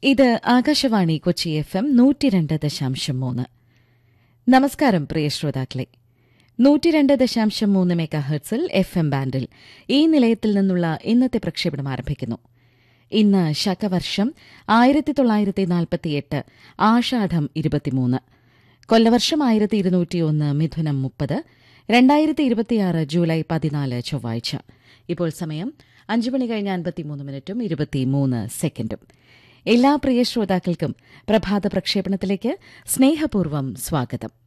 ഇത് Akashvani Kochi F M നൂറ്റിരണ്ട് ദശാംശം മൂന്ന് നമസ്കാരം പ്രിയ ശ്രോതാക്കളെ നൂറ്റിരണ്ട് ദശാംശം മൂന്ന് മെഗാ ഹെർട്സിൽ എഫ് എം ബാൻഡിൽ ഈ നിലയത്തിൽ നിന്നുള്ള ഇന്നത്തെ പ്രക്ഷേപണം ആരംഭിക്കുന്നു ഇന്ന് ശകവർഷം ആയിരത്തി തൊള്ളായിരത്തി നാൽപ്പത്തിയെട്ട് ആഷാഢം ഇരുപത്തിമൂന്ന് കൊല്ലവർഷം ആയിരത്തി ഇരുന്നൂറ്റിയൊന്ന് മിഥുനം മുപ്പത് രണ്ടായിരത്തി ഇരുപത്തിയാറ് ജൂലൈ പതിനാല് ചൊവ്വാഴ്ച ഇപ്പോൾ സമയം അഞ്ചു മണി കഴിഞ്ഞ് അൻപത്തിമൂന്ന് മിനിറ്റും ഇരുപത്തിമൂന്ന് സെക്കൻഡും എല്ലാ പ്രിയ ശ്രോതാക്കൾക്കും പ്രഭാത പ്രക്ഷേപണത്തിലേക്ക് സ്നേഹപൂർവ്വം സ്വാഗതം